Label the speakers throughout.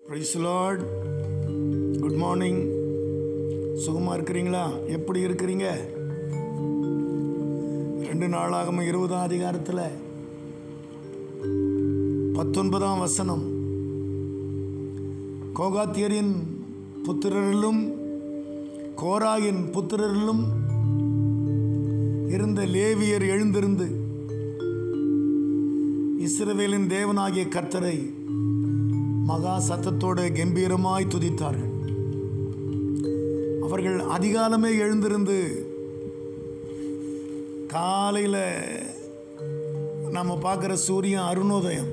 Speaker 1: price Lord good morning சுகமாக இருக்கிறீங்களா எப்படி இருக்கிறீங்க ரெண்டு நாளாகவும் இருபதாம் அதிகாரத்தில் பத்தொன்பதாம் வசனம் கோகாத்தியரின் புத்திரரிலும் கோராயின் புத்திரரிலும் இருந்த லேவியர் எழுந்திருந்து இஸ்ரவேலின் தேவனாகிய கர்த்தரை மகா சத்தத்தோடு கம்பீரமாய் துதித்தார்கள் அவர்கள் அதிகாலமே எழுந்திருந்து காலையில் நம்ம பார்க்குற சூரியன் அருணோதயம்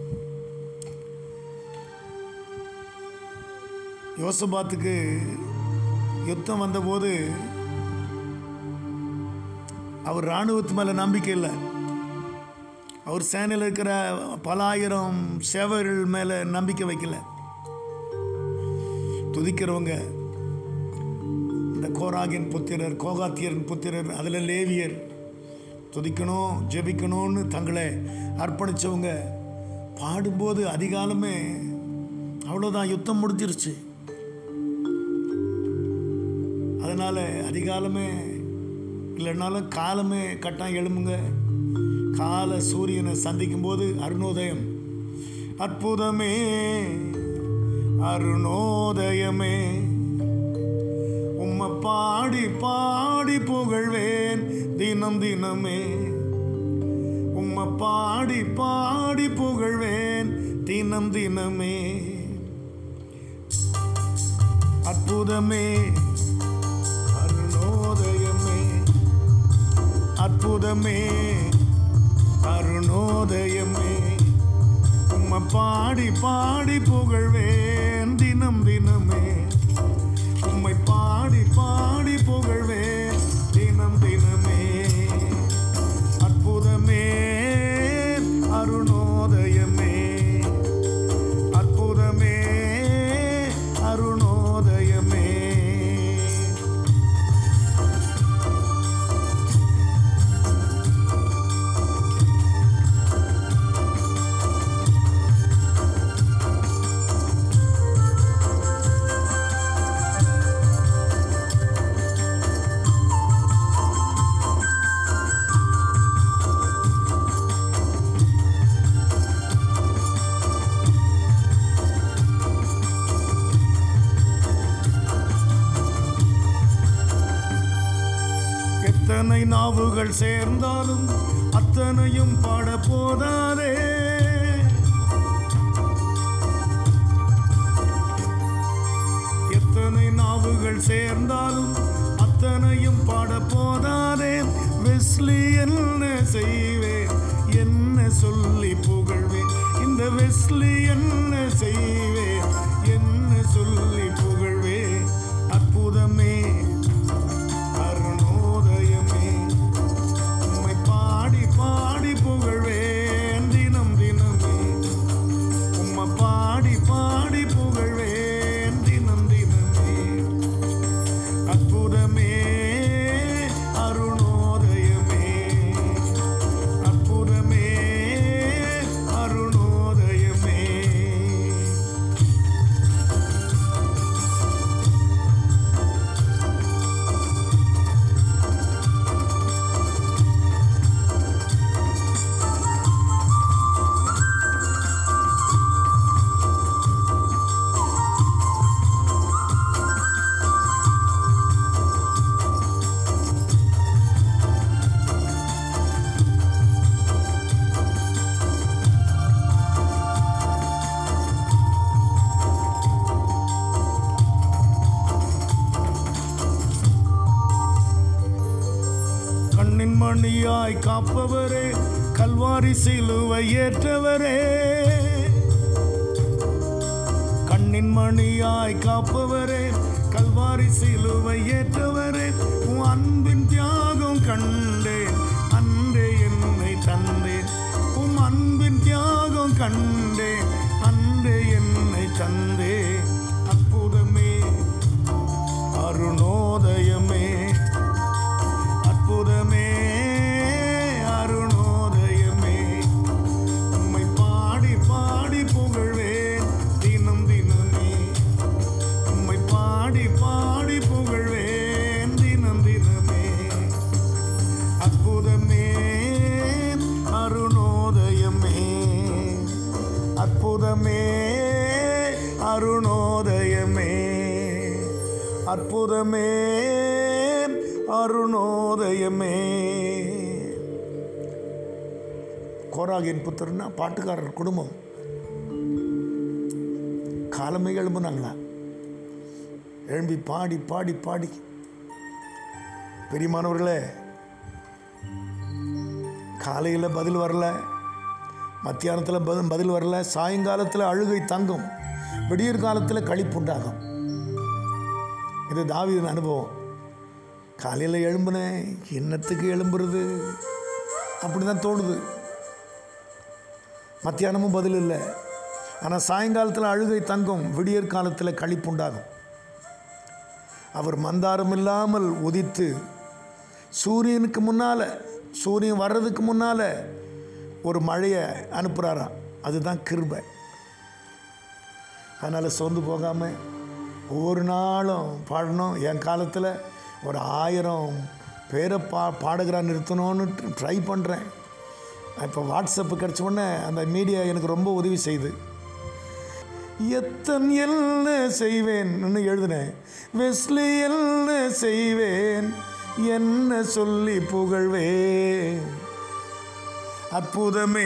Speaker 1: யோசபாத்துக்கு யுத்தம் வந்தபோது அவர் இராணுவத்து மேலே நம்பிக்கை இல்லை அவர் சேனையில் இருக்கிற பல ஆயிரம் சேவர்கள் மேலே நம்பிக்கை வைக்கல துதிக்கிறவங்க இந்த கோராகின் புத்திரர் கோகாத்தியரின் புத்திரர் அதில் லேவியர் துதிக்கணும் ஜெபிக்கணும்னு தங்களை அர்ப்பணித்தவங்க பாடும்போது அதிகாலமே அவ்வளோதான் யுத்தம் முடிஞ்சிருச்சு அதனால் அதிகாலமே இல்லைனாலும் காலமே கட்டாயம் எழும்புங்க கால சூரியனை சந்திக்கும் போது அருணோதயம் அற்புதமே அருணோதயமே உம்மை பாடி பாடி புகழ்வேன் தினம் தினமே உம்மை பாடி பாடி புகழ்வேன் தினம் தினமே அற்புதமே அருணோதயமே அற்புதமே அருணோதயமே உம்மை பாடி பாடி புகழ்வேன் தினம் தினமே உம்மை பாடி பாடி புகழ்வேன் தினம் தினமே அற்புதமே அருணோதயமே அற்புதமே அருணோதயமே எத்தனை நாவுகள் சேர்ந்தாலும் அத்தனையும் பாட போதாதே எத்தனை நாவுகள் சேர்ந்தாலும் அத்தனையும் பாட போதாதே வெஸ்லி என்ன செய்வேன் என்ன சொல்லி புகழ்வேன் இந்த வெஸ்லி என்ன செய்வேன் என்ன சொல்லி புகழ்வேன் அற்புதமே அருணோதயமே உம்மை பாடி பாடி புகழ்வேன் தினம் தினமே உம்மை பாடி பாடி புகழ்வேன் தினம் தினமே அற்புதமே அருணோதயமே அற்புதமே அருணோதயமே கண்ணின் மணியாய் காப்பவரே கல்வாரி சிலுவை ஏற்றவரே கண்ணின் மணியாய் காப்பவரே கல்வாரி சிலுவை ஏற்றவரே உன் அன்பின் தியாகம் கண்டேன் அன்றே என்னை தந்தேன் உன் அன்பின் தியாகம் கண்டேன் அன்றே என்னை தந்தே அற்புதமே அருணோதயமே அற்புதமே அருணோதயமே உம்மை பாடி பாடி புகழ்வேன் தினம் தினம் அருணோதயமே அற்புதமே அருணோதயமே கோராகின் புத்திரன்னா பாட்டுக்காரர் குடும்பம் காலமே எழும்புனாங்களா எழும்பி பாடி பாடி பாடி பெரியமானவர்களே காலையில் பதில் வரல மத்தியானத்தில் பதில் பதில் வரல சாயங்காலத்தில் அழுகை தங்கும் விடியற் காலத்தில் களிப்புண்டாகும் இது தாவீதின் அனுபவம் காலையில் எழும்புனேன் என்னத்துக்கு எழும்புறது அப்படி தான் தோணுது மத்தியானமும் பதில் இல்லை ஆனால் சாயங்காலத்தில் அழுகை தங்கும் விடியற் காலத்தில் களிப்புண்டாகும் அவர் மந்தாரம் இல்லாமல் உதித்து சூரியனுக்கு முன்னால் சூரியன் வர்றதுக்கு முன்னால் ஒரு மழையை அனுப்புகிறாராம் அதுதான் கிருபை அதனால் சோர்ந்து போகாமல் ஒவ்வொரு நாளும் பாடணும் என் காலத்தில் ஒரு ஆயிரம் பேரை பா பாடகராக நிறுத்தணும்னு ட்ரை பண்ணுறேன் இப்போ வாட்ஸ்அப்பு கிடச்ச உடனே அந்த மீடியா எனக்கு ரொம்ப உதவி செய்யுது எத்தன் என்ன செய்வேன் எழுதினேன் வெஸ்லி என்ன செய்வேன் என்ன சொல்லி புகழ்வேன் அற்புதமே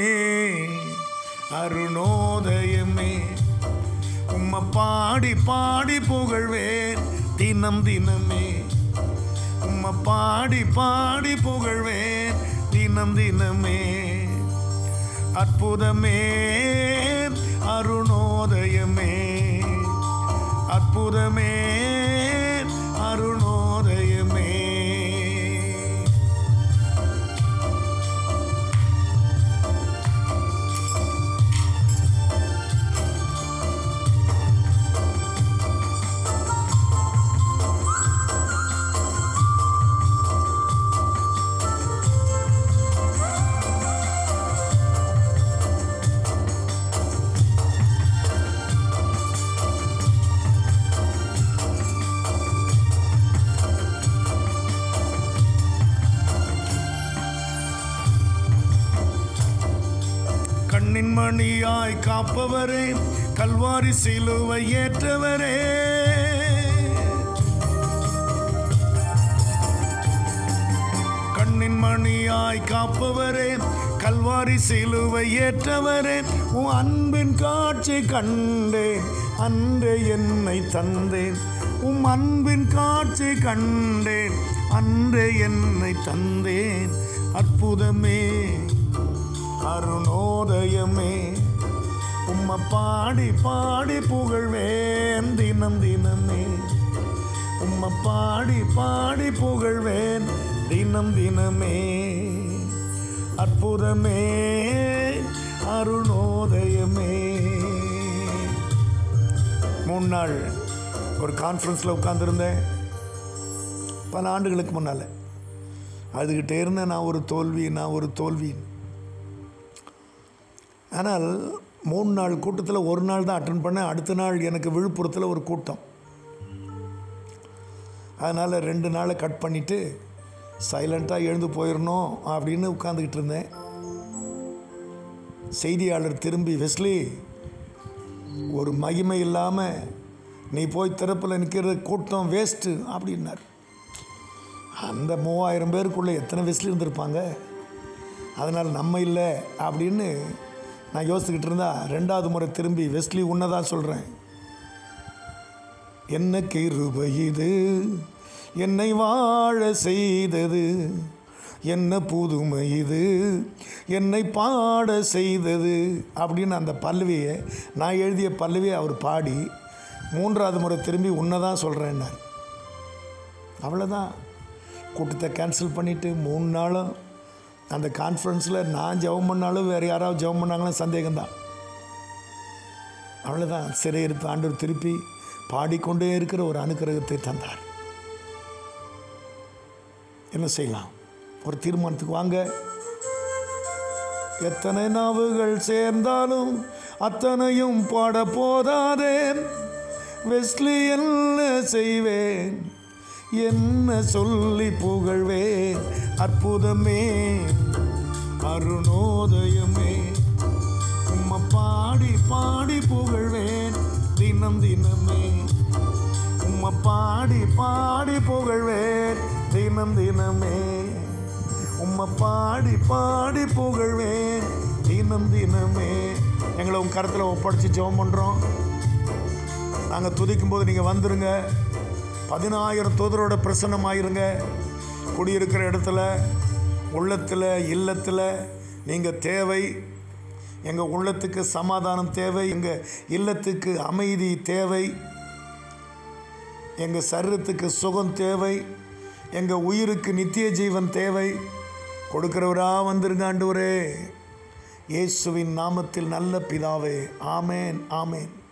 Speaker 1: அருணோதயமே உம்மை பாடி பாடி புகழ்வேன் தினம் தினமே உம்மை பாடி பாடி புகழ்வேன் தினம் தினமே அற்புதமே அருணோதயமே அற்புதமே அருணோதயமே கண்ணின் மணியாய் காப்பவரே கல்வாரி சிலுவை ஏற்றவரே கண்ணின் மணியாய் காப்பவரே கல்வாரி சிலுவை ஏற்றவரே உன் அன்பின் காட்சி கண்டேன் அன்றே என்னை தந்தேன் உம் அன்பின் காட்சி கண்டேன் அன்றே என்னை தந்தேன் அற்புதமே அருணோதயமே உம்மை பாடி பாடி புகழ்வேன் தினம் தினமே உம்மை பாடி பாடி புகழ்வேன் தினம் தினமே அற்புதமே அருணோதயமே மூணு நாள் ஒரு கான்ஃபரன்ஸில் உட்காந்துருந்தேன் பல ஆண்டுகளுக்கு முன்னால் அதுக்கிட்டே இருந்தேன் நான் ஒரு தோல்வி நான் ஒரு தோல்வி ஆனால் மூணு நாள் கூட்டத்தில் ஒரு நாள் தான் அட்டன் பண்ணேன் அடுத்த நாள் எனக்கு விழுப்புரத்தில் ஒரு கூட்டம் அதனால் ரெண்டு நாளை கட் பண்ணிவிட்டு சைலண்ட்டாக எழுந்து போயிடணும் அப்படின்னு உட்காந்துக்கிட்டு இருந்தேன் செய்தியாளர் திரும்பி வெஸ்லி ஒரு மகிமை இல்லாமல் நீ போய் திறப்பில் நிற்கிற கூட்டம் வேஸ்ட்டு அப்படின்னார் அந்த மூவாயிரம் பேருக்குள்ளே எத்தனை வெஸ்லி இருந்திருப்பாங்க அதனால் நம்ம இல்லை அப்படின்னு நான் யோசிச்சுக்கிட்டு இருந்தா ரெண்டாவது முறை திரும்பி வெஸ்லி உன்னதான் சொல்கிறேன் என்ன கிருபை இது என்னை வாழ செய்தது என்ன புதுமை இது என்னை பாட செய்தது அப்படின்னு அந்த பல்லவியை நான் எழுதிய பல்லவியை அவர் பாடி மூன்றாவது முறை திரும்பி உன்னதான் சொல்கிறேன்னார் அவ்வளோதான் கூட்டத்தை கேன்சல் பண்ணிவிட்டு மூணு நாளும் அந்த கான்ஃபரன்ஸில் நான் ஜெபம் பண்ணாலும் வேறு யாராவது ஜெபம் பண்ணாங்களும் சந்தேகம்தான் அவ்வளோதான் சிறையிருப்பு ஆண்டவர் திருப்பி பாடிக்கொண்டே இருக்கிற ஒரு அனுக்கிரகத்தை தந்தார் என்ன செய்யலாம் ஒரு தீர்மானத்துக்கு வாங்க எத்தனை நாவுகள் சேர்ந்தாலும் அத்தனையும் பாட போதாதே வெஸ்லி என்ன செய்வேன் என்ன சொல்லி புகழ்வேன் அற்புதமே அருணோதயமே உம்மை பாடி பாடி புகழ்வேன் தினம் தினம் தினமே உம்மை பாடி பாடி புகழ்வேன் தினம் தினமே உம்மை பாடி பாடி புகழ்வேன் தினம் தினமே எங்களை உன் கருத்தில் ஒப்படைச்சு ஜெபம் பண்ணுறோம் நாங்கள் துதிக்கும் போது நீங்கள் வந்துருங்க பதினாயிரம் தூதரோட பிரசன்னமாயிருங்க குடியிருக்கிற இடத்துல உள்ளத்தில் இல்லத்தில் நீங்கள் தேவை எங்கள் உள்ளத்துக்கு சமாதானம் தேவை எங்கள் இல்லத்துக்கு அமைதி தேவை எங்கள் சரீரத்துக்கு சுகம் தேவை எங்கள் உயிருக்கு நித்திய ஜீவன் தேவை கொடுக்கிறவரா வந்துருங்க ஆண்டவரே இயேசுவின் நாமத்தில் நல்ல பிதாவே ஆமேன் ஆமேன்